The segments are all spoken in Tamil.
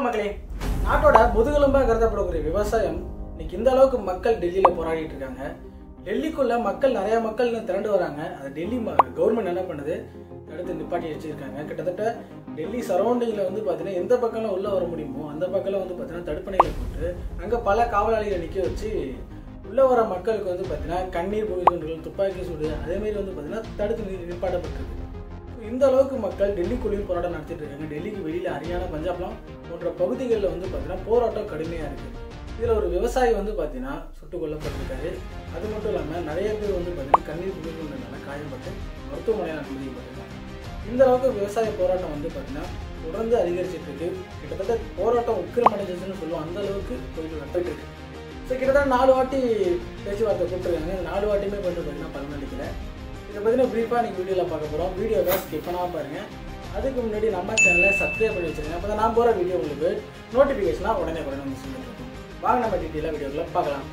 மக்களே நாட்டோட முதுகெலும்பாக கருதப்படக்கூடிய விவசாயம் இன்னைக்கு இந்த அளவுக்கு மக்கள் டெல்லியில் போராடிட்டு இருக்காங்க டெல்லிக்குள்ள மக்கள் நிறைய மக்கள் இன்னும் திரண்டு வராங்க அது டெல்லி கவர்மெண்ட் என்ன பண்ணுது தடுத்து நிப்பாட்டி வச்சிருக்காங்க கிட்டத்தட்ட டெல்லி சரௌண்டிங்கில் வந்து பார்த்தீங்கன்னா எந்த பக்கம்லாம் உள்ளே வர முடியுமோ அந்த பக்கம்லாம் வந்து பார்த்தீங்கன்னா தடுப்பணைகளை போட்டு அங்கே பல காவலாளிகளை நிற்க வச்சு உள்ளே வர மக்களுக்கு வந்து பார்த்தீங்கன்னா கண்ணீர் புகைக்குண்டுகள் துப்பாக்கி சூடு அதேமாரி வந்து பார்த்தீங்கன்னா தடுத்து நி- நிப்பாட்டப்பட்டிருக்கு இந்த அளவுக்கு மக்கள் டெல்லிக்குள்ளேயும் போராட்டம் நடத்திட்டு இருக்காங்க டெல்லிக்கு வெளியில் ஹரியானா பஞ்சாப்லாம் போன்ற பகுதிகளில் வந்து பார்த்தீங்கன்னா போராட்டம் கடுமையாக இருக்குது இதில் ஒரு விவசாயி வந்து பார்த்தீங்கன்னா சுட்டுக் கொல்லப்பட்டிருக்காரு அது மட்டும் இல்லாமல் நிறைய பேர் வந்து பார்த்தீங்கன்னா கண்ணீர் புகைக்குண்டனால காயப்பட்டு மருத்துவமனையில் அனுமதிக்கப்பட்டிருக்காங்க இந்த அளவுக்கு விவசாய போராட்டம் வந்து பார்த்தீங்கன்னா தொடர்ந்து அதிகரிச்சிட்டு இருக்கு கிட்டத்தட்ட போராட்டம் உக்கிரமடைஞ்சதுன்னு சொல்லுவோம் அந்த அளவுக்கு போயிட்டு போயிட்டு இருக்கு ஸோ கிட்டத்தட்ட நாலு வாட்டி பேச்சுவார்த்தை கூப்பிட்டுருக்காங்க இந்த நாலு வாட்டியுமே வந்து பார்த்தீங்கன்னா பலனளிக்கல இதை பற்றின ப்ரீஃபாக நீங்கள் வீடியோவில் பார்க்க போகிறோம் வீடியோவை ஸ்கிப் பண்ணாமல் பாருங்கள் அதுக்கு முன்னாடி நம்ம சேனலை சப்ஸ்கிரைப் பண்ணி வச்சுருங்க அப்போ தான் நான் போகிற வீடியோ உங்களுக்கு நோட்டிஃபிகேஷனாக உடனே உடனே வந்து சொல்லிட்டு இருக்கும் வாங்க நம்ம டீட்டெயிலாக வீடியோக்குள்ள பார்க்கலாம்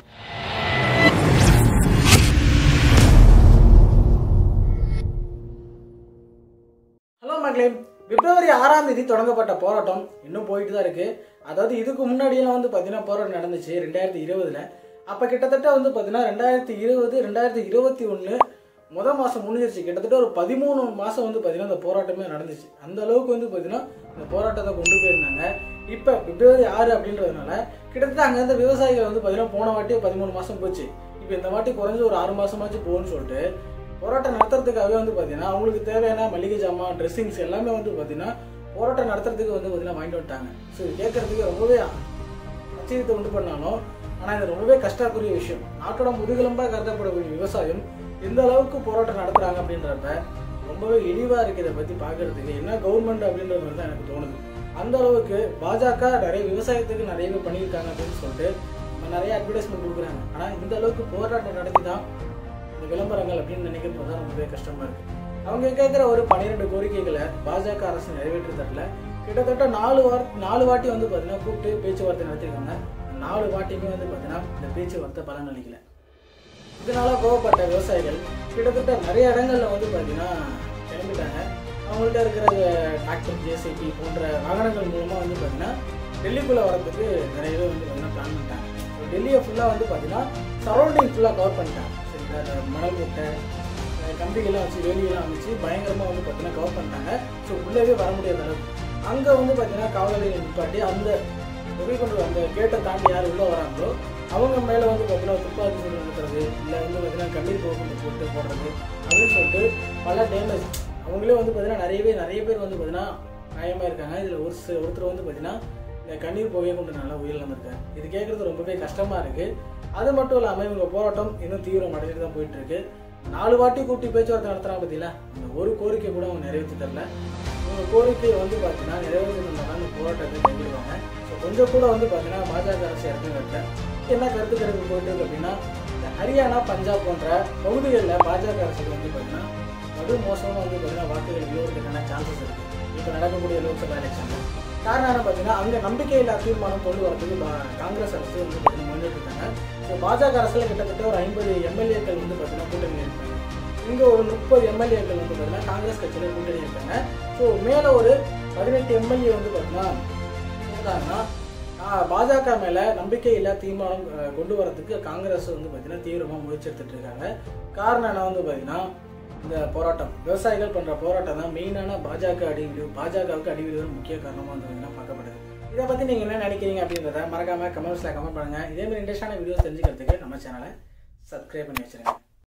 ஹலோ மக்களே பிப்ரவரி ஆறாம் தேதி தொடங்கப்பட்ட போராட்டம் இன்னும் போயிட்டு தான் இருக்கு அதாவது இதுக்கு முன்னாடியெல்லாம் வந்து பார்த்தீங்கன்னா போராட்டம் நடந்துச்சு ரெண்டாயிரத்தி இருபதுல அப்போ கிட்டத்தட்ட வந்து பார்த்தீங்கன்னா ரெண்டாயிரத்தி இருபது ரெண்டாயிரத்தி இருபத்தி ஒன்று முத மாதம் முடிஞ்சிருச்சு கிட்டத்தட்ட ஒரு பதிமூணு மாதம் வந்து பார்த்தீங்கன்னா இந்த போராட்டமே நடந்துச்சு அந்த அளவுக்கு வந்து பார்த்தீங்கன்னா இந்த போராட்டத்தை கொண்டு போயிருந்தாங்க இப்போ பிப்ரவரி ஆறு அப்படின்றதுனால கிட்டத்தட்ட அங்கே இருந்த விவசாயிகள் வந்து பார்த்தீங்கன்னா போன வாட்டியே பதிமூணு மாதம் போச்சு இப்போ இந்த வாட்டி குறைஞ்சு ஒரு ஆறு மாதமாச்சும் போகும்னு சொல்லிட்டு போராட்டம் நடத்துறதுக்காகவே வந்து பார்த்தீங்கன்னா அவங்களுக்கு தேவையான மளிகை ஜாமான் ட்ரெஸ்ஸிங்ஸ் எல்லாமே வந்து பார்த்தீங்கன்னா போராட்டம் நடத்துறதுக்கு வந்து பார்த்தீங்கன்னா வாங்கிட்டு வந்துட்டாங்க ஸோ இது கேட்கறதுக்கு ரொம்பவே ஆச்சரியத்தை உண்டு பண்ணாலும் ஆனால் இது ரொம்பவே கஷ்டக்குரிய விஷயம் நாட்டோட முதுகெலும்பாக கருதப்படக்கூடிய விவசாயம் எந்த அளவுக்கு போராட்டம் நடத்துறாங்க அப்படின்றப்ப ரொம்பவே இழிவாக இருக்கு இதை பற்றி பார்க்கறதுக்கு என்ன கவர்மெண்ட் அப்படின்ற மாதிரி தான் எனக்கு தோணுது அந்த அளவுக்கு பாஜக நிறைய விவசாயத்துக்கு நிறையவே பண்ணியிருக்காங்க அப்படின்னு சொல்லிட்டு நிறைய அட்வர்டைஸ்மெண்ட் கொடுக்குறாங்க ஆனால் இந்த அளவுக்கு போராட்டம் நடத்தி தான் இந்த விளம்பரங்கள் அப்படின்னு நினைக்கிறது தான் ரொம்பவே கஷ்டமா இருக்கு அவங்க கேட்குற ஒரு பன்னிரெண்டு கோரிக்கைகளை பாஜக அரசு நிறைவேற்றி தரல கிட்டத்தட்ட நாலு வார நாலு வாட்டி வந்து பார்த்தீங்கன்னா கூப்பிட்டு பேச்சுவார்த்தை நடத்திருக்காங்க அந்த நாலு வாட்டியுமே வந்து பார்த்தீங்கன்னா இந்த பேச்சுவார்த்தை பலன் அளிக்கல இதனால கோவப்பட்ட விவசாயிகள் கிட்டத்தட்ட நிறைய இடங்கள்ல வந்து பார்த்தீங்கன்னா கிளம்பிட்டாங்க அவங்கள்ட்ட இருக்கிற டிராக்டர் ஜேசிபி போன்ற வாகனங்கள் மூலமா வந்து பார்த்தீங்கன்னா டெல்லிக்குள்ள வரதுக்கு நிறையவே வந்து பார்த்தீங்கன்னா பிளான் பண்ணிட்டாங்க So, டெல்லியை ஃபுல்லாக வந்து பார்த்தீங்கன்னா சரௌண்டிங் ஃபுல்லாக கவர் பண்ணிட்டாங்க சரிங்களா அந்த மணல் மூட்டை அஹ் கம்பிகள்லாம் வச்சு வேலியெல்லாம் அமைச்சு பயங்கரமாக வந்து பார்த்தீங்கன்னா கவர் பண்ணிட்டாங்க ஸோ உள்ளவே வர முடியாத அளவுக்கு அங்கே வந்து பார்த்தீங்கன்னா காவலர்கள் நிப்பாட்டி அந்த புகை கொண்டு அந்த கேட்டை தாண்டி யார் உள்ளே வராங்களோ அவங்க மேலே வந்து பார்த்தீங்கன்னா துப்பாக்கி சூடு நடத்துறது இல்லை வந்து பார்த்தீங்கன்னா கண்ணீர் போக்கு போட்டு போடுறது அப்படின்னு சொல்லிட்டு பல டேமேஜ் அவங்களே வந்து பார்த்தீங்கன்னா நிறையவே நிறைய பேர் வந்து பார்த்தீங்கன்னா காயமாக இருக்காங்க இதில் ஒரு சில ஒருத்தர் வந்து பார்த்தீங்கன்னா இந்த கண்ணீர் புகையை கொண்டு நல்லா உயிரிழந்து இருக்காரு இது கேட்குறது ரொம்பவே கஷ்டமாக இருக்குது அது மட்டும் இல்லாமல் இவங்க போராட்டம் இன்னும் தீவிரம் அடைஞ்சிட்டு தான் போயிட்டு இருக்கு நாலு வாட்டி கூட்டி பேச்சுவார்த்தை நடத்துறாங்க பார்த்தீங்களா இந்த ஒரு கோரிக்கை கூட அவங்க நிறைவேற்றி தரல இவங்க கோரிக்கையை வந்து பார்த்தீங்கன்னா நிறைவேற்றி தந்தாங்க இந்த போராட்டத்தை கைவிடுவாங்க ஸோ கொஞ்சம் கூட வந்து பார்த்தீங்கன்னா பாஜக அரசு இறங்குறதுல என்ன கருத்து கணிப்பு போயிட்டு இருக்கு அப்படின்னா இந்த ஹரியானா பஞ்சாப் போன்ற பகுதிகளில் பாஜக அரசுக்கு வந்து பார்த்தீங்கன்னா மது மோசமாக வந்து பார்த்தீங்கன்னா வாக்குகள் விழுவதற்கான சான்சஸ் இருக்கு இப்போ நடக்கக்கூடிய லோக்சபா எலெக்ஷனில் காரணம் என்ன பார்த்தீங்கன்னா அங்கே நம்பிக்கையில்லா தீர்மானம் கொண்டு வரதுக்கு பா- காங்கிரஸ் அரசு வந்து பார்த்தீங்கன்னா முன்னிட்டு இருக்காங்க ஸோ பாஜக அரசில் கிட்டத்தட்ட ஒரு ஐம்பது எம்எல்ஏக்கள் வந்து பார்த்தீங்கன்னா கூட்டணி இருக்காங்க இங்கே ஒரு முப்பது எம்எல்ஏக்கள் வந்து பார்த்தீங்கன்னா காங்கிரஸ் கட்சியில் கூட்டணி இருக்காங்க ஸோ மேலே ஒரு பதினெட்டு எம்எல்ஏ வந்து பார்த்தீங்கன்னா இருந்தாங்கன்னா ஆஹ், பாஜக மேலே நம்பிக்கை இல்லா தீர்மானம் அஹ், கொண்டு வரதுக்கு காங்கிரஸ் வந்து பார்த்தீங்கன்னா தீவிரமாக முயற்சி எடுத்துட்டு இருக்காங்க காரணம் என்ன வந்து பார்த்தீங்கன்னா இந்த போராட்டம் விவசாயிகள் பண்ற போராட்டம் தான் மெயினான பாஜக அடிவிடு பாஜகவுக்கு அடிவிடு முக்கிய காரணமாக வந்து பார்த்தீங்கன்னா பார்க்கப்படுது இதை பற்றி நீங்கள் என்ன நினைக்கிறீங்க அப்படின்றத மறக்காம கமெண்ட்ஸில் கமெண்ட் பண்ணுங்க இதே மாதிரி இன்ட்ரெஸ்டான வீடியோஸ் தெரிஞ்சுக்கிறதுக்கு நம்ம சேனலை சப்ஸ்கிரைப் பண்ணி வச்சிருங்க